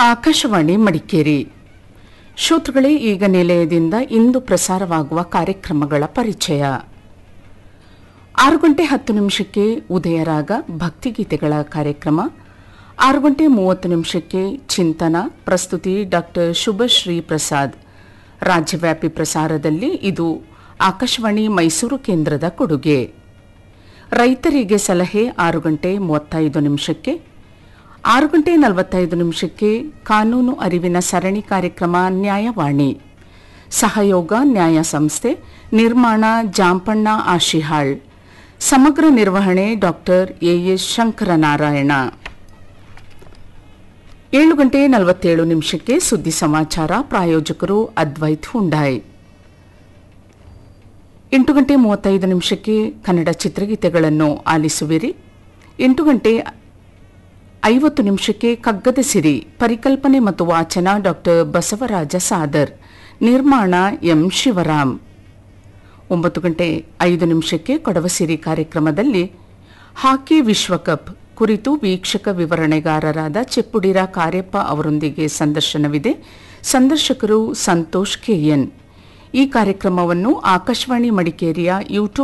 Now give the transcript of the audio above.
ಆಕಾಶವಾಣಿ ಮಡಿಕೇರಿ ಶ್ರೋತೃಗಳೇ ಈಗ ನಿಲಯದಿಂದ ಇಂದು ಪ್ರಸಾರವಾಗುವ ಕಾರ್ಯಕ್ರಮಗಳ ಪರಿಚಯ ಆರು ಗಂಟೆ ಹತ್ತು ನಿಮಿಷಕ್ಕೆ ಉದಯರಾಗ ಭಕ್ತಿಗೀತೆಗಳ ಕಾರ್ಯಕ್ರಮ ಆರು ಗಂಟೆ ಮೂವತ್ತು ನಿಮಿಷಕ್ಕೆ ಚಿಂತನ ಪ್ರಸ್ತುತಿ ಡಾಕ್ಟರ್ ಶುಭಶ್ರೀ ಪ್ರಸಾದ್ ರಾಜ್ಯವ್ಯಾಪಿ ಪ್ರಸಾರದಲ್ಲಿ ಇದು ಆಕಾಶವಾಣಿ ಮೈಸೂರು ಕೇಂದ್ರದ ಕೊಡುಗೆ ರೈತರಿಗೆ ಸಲಹೆ ಆರು ಗಂಟೆ ಮೂವತ್ತೈದು ನಿಮಿಷಕ್ಕೆ ಆರು ಗಂಟೆ ನಲವತ್ತೈದು ನಿಮಿಷಕ್ಕೆ ಕಾನೂನು ಅರಿವಿನ ಸರಣಿ ಕಾರ್ಯಕ್ರಮ ನ್ಯಾಯವಾಣಿ ಸಹಯೋಗ ನ್ಯಾಯ ಸಂಸ್ಥೆ ನಿರ್ಮಾಣ ಜಾಂಪಣ್ಣ ಆಶಿಹಾಳ್ ಸಮಗ್ರ ನಿರ್ವಹಣೆ ಡಾಕ್ಟರ್ ಎಎಸ್ ಶಂಕರನಾರಾಯಣ ಏಳು ಗಂಟೆ ನಲವತ್ತೇಳು ನಿಮಿಷಕ್ಕೆ ಸುದ್ದಿ ಸಮಾಚಾರ ಪ್ರಾಯೋಜಕರು ಅದ್ವೈತ್ ಹುಂಡಾಯ್ ಎಂಟು ಗಂಟೆ ಮೂವತ್ತೈದು ನಿಮಿಷಕ್ಕೆ ಕನ್ನಡ ಚಿತ್ರಗೀತೆಗಳನ್ನು ಆಲಿಸುವಿರಿ ಎಂಟು ಗಂಟೆ ಐವತ್ತು ನಿಮಿಷಕ್ಕೆ ಕಗ್ಗದ ಸಿರಿ ಪರಿಕಲ್ಪನೆ ಮತ್ತು ವಾಚನ ಡಾಕ್ಟರ್ ಬಸವರಾಜ ಸಾದರ್ ನಿರ್ಮಾಣ ಎಂ ಶಿವರಾಮ್ ಒಂಬತ್ತು ಗಂಟೆ ಐದು ನಿಮಿಷಕ್ಕೆ ಕೊಡವಸಿರಿ ಕಾರ್ಯಕ್ರಮದಲ್ಲಿ ಹಾಕಿ ವಿಶ್ವಕಪ್ ಕುರಿತು ವೀಕ್ಷಕ ವಿವರಣೆಗಾರರಾದ ಚೆಪ್ಪುಡಿರ ಕಾರ್ಯಪ್ಪ ಅವರೊಂದಿಗೆ ಸಂದರ್ಶನವಿದೆ ಸಂದರ್ಶಕರು ಸಂತೋಷ್ ಕೆಎನ್ ಈ ಕಾರ್ಯಕ್ರಮವನ್ನು ಆಕಾಶವಾಣಿ ಮಡಿಕೇರಿಯ ಯೂಟ್ಯೂಬ್